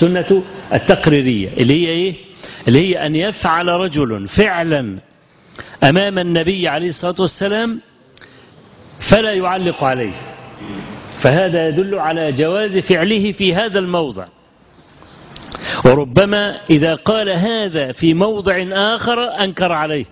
السنة التقريرية اللي هي إيه اللي هي أن يفعل رجل فعلا أمام النبي عليه الصلاة والسلام فلا يعلق عليه فهذا يدل على جواز فعله في هذا الموضع وربما إذا قال هذا في موضع آخر أنكر عليه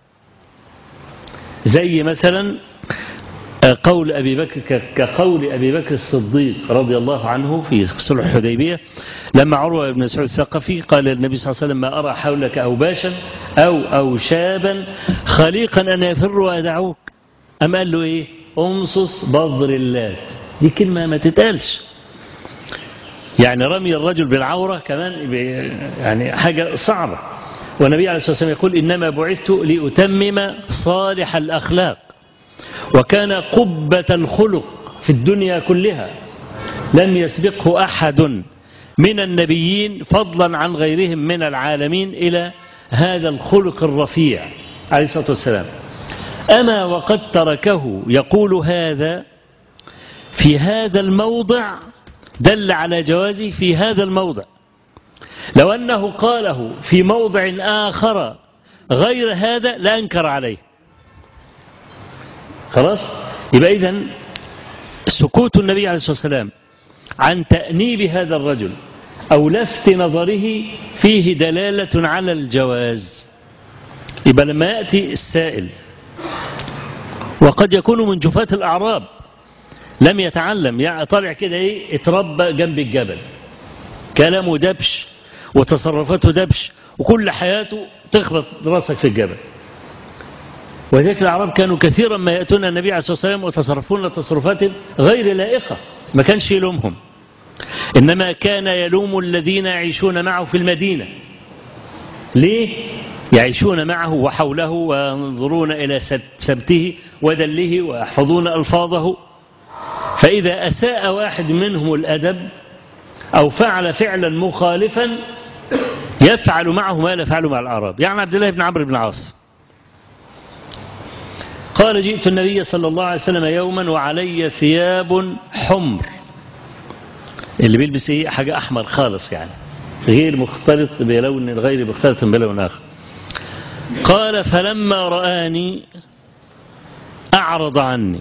زي مثلا قول أبي بكر كقول أبي بكر الصديق رضي الله عنه في صلح الحديبية لما عروة بن مسعود الثقفي قال للنبي صلى الله عليه وسلم ما أرى حولك أوباشا أو أو شابا خليقا أن يفر وأدعوك أم قال له إيه أمصص بظر اللات دي كلمة ما تتقالش يعني رمي الرجل بالعورة كمان يعني حاجة صعبة والنبي عليه الصلاة والسلام يقول إنما بعثت لأتمم صالح الأخلاق وكان قبة الخلق في الدنيا كلها لم يسبقه أحد من النبيين فضلا عن غيرهم من العالمين إلى هذا الخلق الرفيع عليه الصلاة والسلام أما وقد تركه يقول هذا في هذا الموضع دل على جوازه في هذا الموضع لو أنه قاله في موضع آخر غير هذا لأنكر عليه خلاص يبقى إذن سكوت النبي عليه الصلاة والسلام عن تأنيب هذا الرجل أو لفت نظره فيه دلالة على الجواز يبقى لما يأتي السائل وقد يكون من جفاة الأعراب لم يتعلم يعني طالع كده ايه اتربى جنب الجبل كلامه دبش وتصرفاته دبش وكل حياته تخبط راسك في الجبل وذلك الأعراب كانوا كثيرا ما يأتون النبي عليه الصلاة والسلام وتصرفون تصرفات غير لائقة ما كانش يلومهم إنما كان يلوم الذين يعيشون معه في المدينة ليه؟ يعيشون معه وحوله وينظرون إلى سبته ودله ويحفظون ألفاظه فإذا أساء واحد منهم الأدب أو فعل فعلا مخالفا يفعل معه ما لا يفعله مع الأعراب يعني عبد الله بن عمرو بن العاص قال جئت النبي صلى الله عليه وسلم يوما وعلي ثياب حمر اللي بيلبس ايه حاجة أحمر خالص يعني غير مختلط بلون غير مختلط بلون آخر قال فلما رآني أعرض عني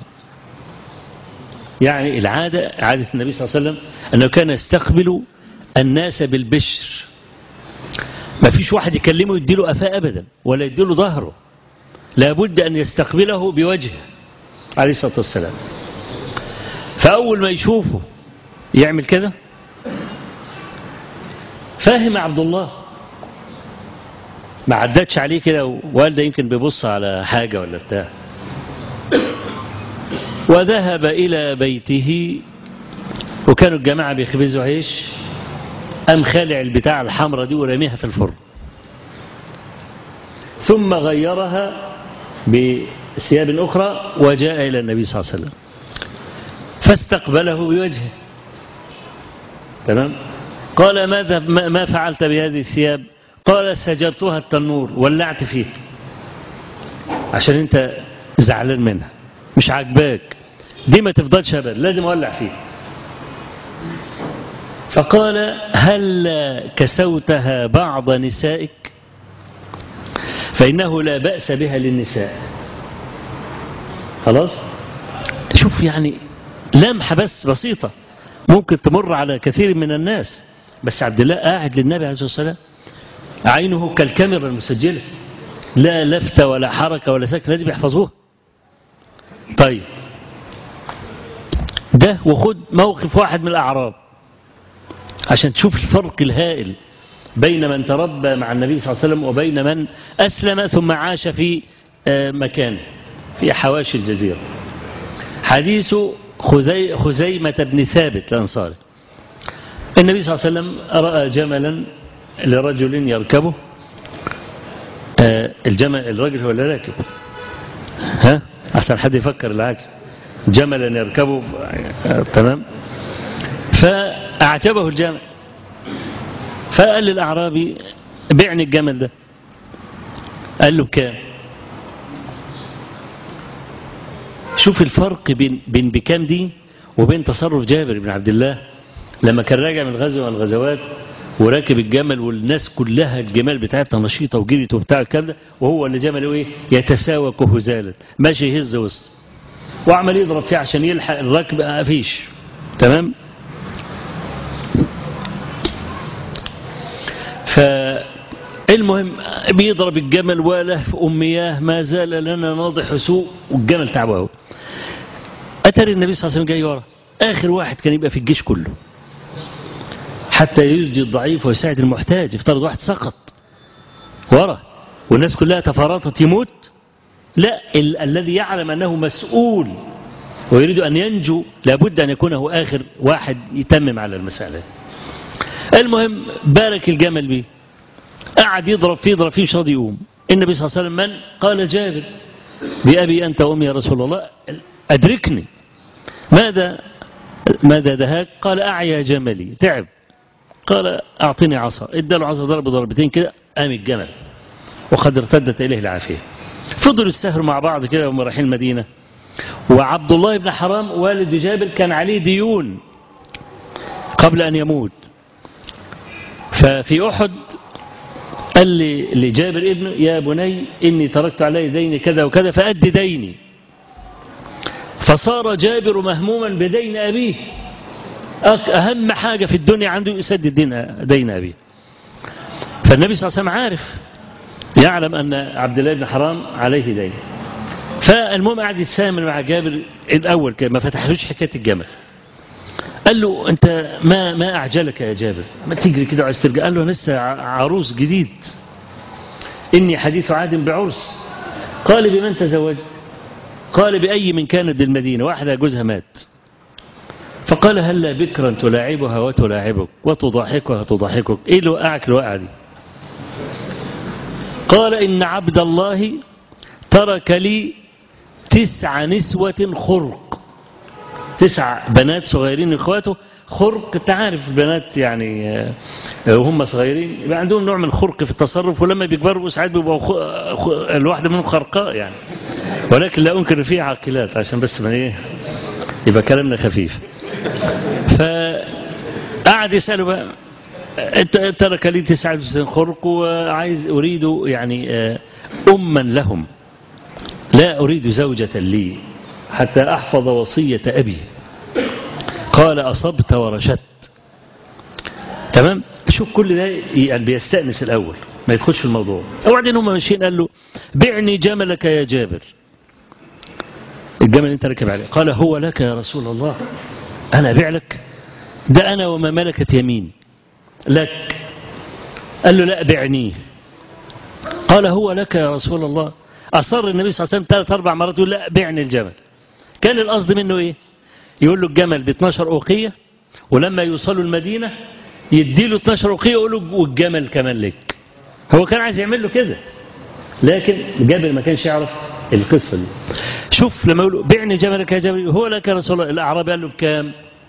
يعني العادة عادة النبي صلى الله عليه وسلم أنه كان يستقبل الناس بالبشر ما فيش واحد يكلمه يديله أفاء أبدا ولا يديله ظهره لابد أن يستقبله بوجهه عليه الصلاة والسلام فأول ما يشوفه يعمل كده فاهم عبد الله ما عدتش عليه كده والده يمكن بيبص على حاجة ولا بتاع وذهب إلى بيته وكانوا الجماعة بيخبزوا عيش أم خالع البتاع الحمراء دي ورميها في الفرن ثم غيرها بثياب أخرى وجاء إلى النبي صلى الله عليه وسلم فاستقبله بوجهه تمام قال ماذا ما فعلت بهذه الثياب قال سجرتها التنور ولعت فيه عشان انت زعلان منها مش عاجباك دي ما تفضلش ابدا لازم اولع فيه فقال هل كسوتها بعض نسائك فإنه لا بأس بها للنساء خلاص شوف يعني لمحة بس بسيطة ممكن تمر على كثير من الناس بس عبد الله قاعد للنبي عليه الصلاة والسلام عينه كالكاميرا المسجلة لا لفتة ولا حركة ولا سكن لازم يحفظوها طيب ده وخد موقف واحد من الأعراب عشان تشوف الفرق الهائل بين من تربى مع النبي صلى الله عليه وسلم وبين من أسلم ثم عاش في مكان في حواشي الجزيرة حديث خزي خزيمة بن ثابت الأنصاري النبي صلى الله عليه وسلم رأى جملا لرجل يركبه الجمل الرجل هو اللي راكب ها عشان حد يفكر العكس جملا يركبه تمام فأعجبه الجمل فقال للأعرابي بعني الجمل ده قال له بكام شوف الفرق بين بين بكام دي وبين تصرف جابر بن عبد الله لما كان راجع من غزوة من الغزوات وراكب الجمل والناس كلها الجمال بتاعتها نشيطة وجريت وبتاع الكلام ده وهو اللي جمله ايه يتساوك هزالا ماشي يهز وسط وعمل يضرب فيه عشان يلحق الركب مفيش تمام فالمهم بيضرب الجمل ولهف أمياه ما زال لنا ناضح سوء والجمل تعبه أتري النبي صلى الله عليه وسلم جاي ورا آخر واحد كان يبقى في الجيش كله حتى يسجي الضعيف ويساعد المحتاج افترض واحد سقط ورا والناس كلها تفارطت يموت لا ال الذي يعلم أنه مسؤول ويريد أن ينجو لابد أن يكون هو آخر واحد يتمم على المسألة المهم بارك الجمل بيه قعد يضرب فيه يضرب فيه مش راضي يقوم النبي صلى الله عليه وسلم من قال جابر بأبي أنت وأمي يا رسول الله أدركني ماذا ماذا دهاك قال أعيا جملي تعب قال أعطني عصا اداله عصا ضرب ضربتين كده قام الجمل وقد ارتدت إليه العافية فضلوا السهر مع بعض كده وهم رايحين المدينة وعبد الله بن حرام والد جابر كان عليه ديون قبل أن يموت ففي أحد قال لي لجابر ابنه يا بني إني تركت علي دين كذا وكذا فأدي ديني فصار جابر مهموما بدين أبيه أهم حاجة في الدنيا عنده يسدد دين, دين أبيه فالنبي صلى الله عليه وسلم عارف يعلم أن عبد الله بن حرام عليه دين فالمهم قعد يتسامل مع جابر الأول كده ما فتحلوش حكاية الجمل قال له أنت ما ما أعجلك يا جابر ما تجري كده وعايز ترجع قال له لسه عروس جديد إني حديث عهد بعرس قال بمن تزوجت قال بأي من كانت بالمدينة واحدة جوزها مات فقال هلا بكرا تلاعبها وتلاعبك وتضحكها تضحكك ايه اللي وقعك الوقعه دي قال إن عبد الله ترك لي تسع نسوة خرق تسع بنات صغيرين اخواته خرق تعرف البنات يعني وهم صغيرين يبقى عندهم نوع من الخرق في التصرف ولما بيكبروا ساعات بيبقوا الواحدة منهم خرقاء يعني ولكن لا أنكر فيه عاقلات عشان بس ما ايه يبقى كلامنا خفيف فقعد يسأله بقى ترك لي تسعة خرق وعايز أريد يعني أما لهم لا أريد زوجة لي حتى أحفظ وصية أبي قال أصبت ورشدت تمام شوف كل ده يعني بيستأنس الأول ما يدخلش في الموضوع وبعدين هم ماشيين قال له بعني جملك يا جابر الجمل انت راكب عليه قال هو لك يا رسول الله أنا أبيع لك ده أنا وما ملكت يميني لك قال له لا بعنيه قال هو لك يا رسول الله أصر النبي صلى الله عليه وسلم ثلاث أربع مرات يقول لا بعني الجمل كان القصد منه إيه يقول له الجمل ب 12 أوقية ولما يوصلوا المدينة يدي له 12 أوقية يقول له والجمل كمان لك هو كان عايز يعمل له كده لكن جابر ما كانش يعرف القصة دي شوف لما يقولوا بعني جملك يا جابر هو لك يا رسول الله الأعرابي قال له بكام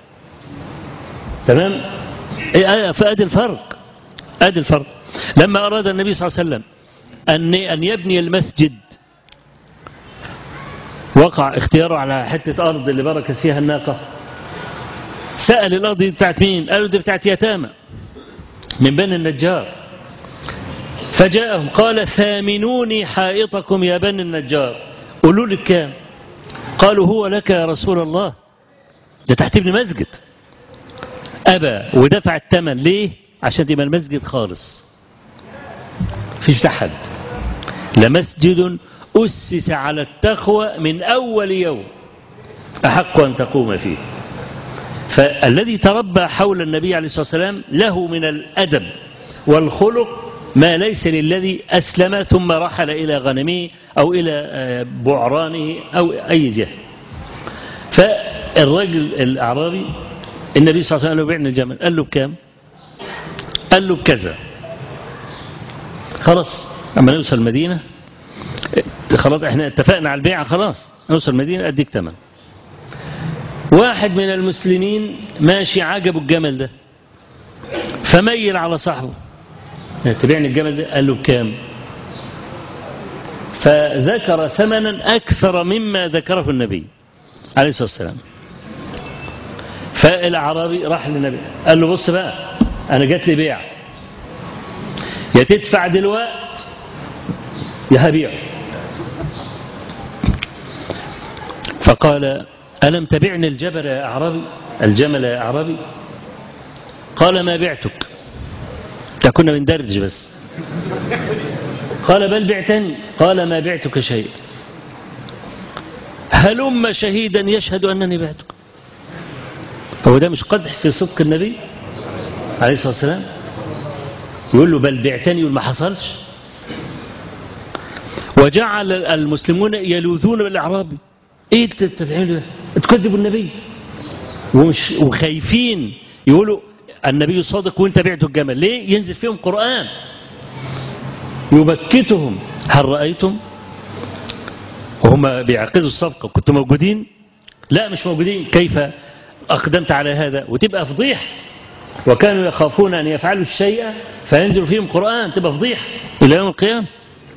تمام فأدي الفرق أدي الفرق لما أراد النبي صلى الله عليه وسلم أن أن يبني المسجد وقع اختياره على حتة أرض اللي بركت فيها الناقة سأل الأرض دي بتاعت مين قالوا دي بتاعت يتامى من بني النجار فجاءهم قال ثامنوني حائطكم يا بني النجار قولوا لي بكام قالوا هو لك يا رسول الله ده تحت ابن مسجد أبى ودفع الثمن ليه عشان يبقى المسجد خالص فيش حد لمسجد أسس على التقوى من أول يوم أحق أن تقوم فيه فالذي تربى حول النبي عليه الصلاة والسلام له من الأدب والخلق ما ليس للذي أسلم ثم رحل إلى غنمه أو إلى بعرانه أو أي جهة فالرجل الأعرابي النبي صلى الله عليه وسلم قال له بيعني الجمل قال له بكام قال له بكذا خلاص اما نوصل المدينة خلاص احنا اتفقنا على البيعة خلاص نوصل المدينة اديك تمن واحد من المسلمين ماشي عجبه الجمل ده فميل على صاحبه تبيعني الجمل ده قال له بكام فذكر ثمنا أكثر مما ذكره النبي عليه الصلاة والسلام فالأعرابي راح للنبي قال له بص بقى أنا جات لي بيع يا تدفع دلوقت يا هبيع فقال ألم تبعني الجبل يا أعرابي الجمل يا أعرابي قال ما بعتك ده كنا بندرج بس قال بل بعتني قال ما بعتك شيء هلم شهيدا يشهد أنني بعتك هو ده مش قدح في صدق النبي عليه الصلاة والسلام يقول له بل بعتني وما حصلش وجعل المسلمون يلوذون بالأعرابي ايه انت بتفعله ده تكذبوا النبي ومش وخايفين يقولوا النبي صادق وانت بعته الجمل ليه ينزل فيهم قرآن يبكتهم هل رأيتم وهم بيعقدوا الصفقة كنتوا موجودين لا مش موجودين كيف أقدمت على هذا وتبقى فضيح وكانوا يخافون أن يفعلوا الشيء فينزل فيهم قرآن تبقى فضيح إلى يوم القيامة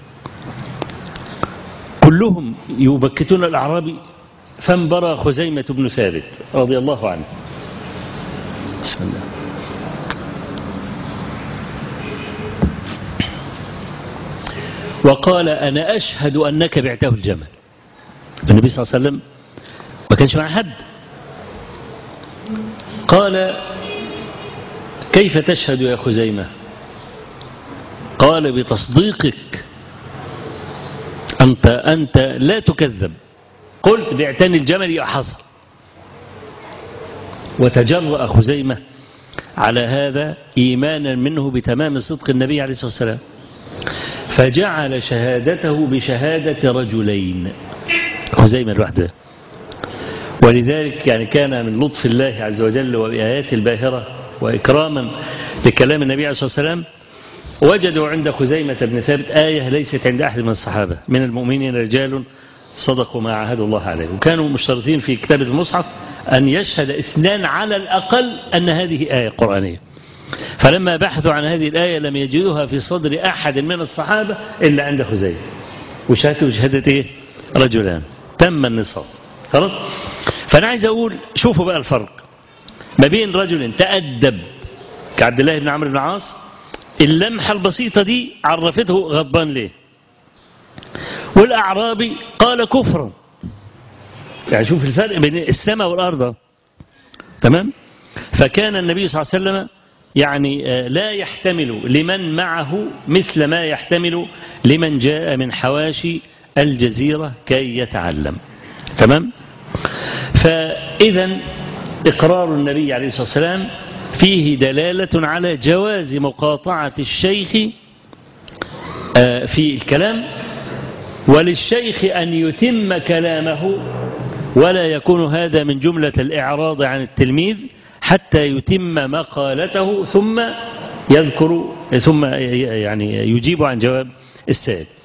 كلهم يبكتون الأعرابي فانبرى خزيمة بن ثابت رضي الله عنه بسم الله وقال أنا أشهد أنك بعته الجمل النبي صلى الله عليه وسلم ما كانش مع حد قال كيف تشهد يا خزيمة قال بتصديقك أنت, أنت لا تكذب قلت بعتني الجمل يا حصل وتجرأ خزيمة على هذا إيمانا منه بتمام صدق النبي عليه الصلاة والسلام فجعل شهادته بشهادة رجلين خزيمة الوحدة ولذلك يعني كان من لطف الله عز وجل وبآياته الباهرة وإكراما لكلام النبي عليه الصلاة والسلام وجدوا عند خزيمة بن ثابت آية ليست عند أحد من الصحابة من المؤمنين رجال صدقوا ما عاهدوا الله عليه وكانوا مشترطين في كتابة المصحف أن يشهد اثنان على الأقل أن هذه آية قرآنية فلما بحثوا عن هذه الآية لم يجدوها في صدر أحد من الصحابة إلا عند خزيمة وشهدوا شهادة إيه؟ رجلان تم النصاب خلاص فأنا عايز أقول شوفوا بقى الفرق ما بين رجل تأدب كعبد الله بن عمرو بن العاص اللمحة البسيطة دي عرفته غضبان ليه والأعرابي قال كفرا يعني شوف الفرق بين السماء والأرض تمام فكان النبي صلى الله عليه وسلم يعني لا يحتمل لمن معه مثل ما يحتمل لمن جاء من حواشي الجزيرة كي يتعلم تمام فإذا إقرار النبي عليه الصلاة والسلام فيه دلالة على جواز مقاطعة الشيخ في الكلام وللشيخ أن يتم كلامه ولا يكون هذا من جملة الإعراض عن التلميذ حتى يتم مقالته ثم يذكر ثم يعني يجيب عن جواب السائل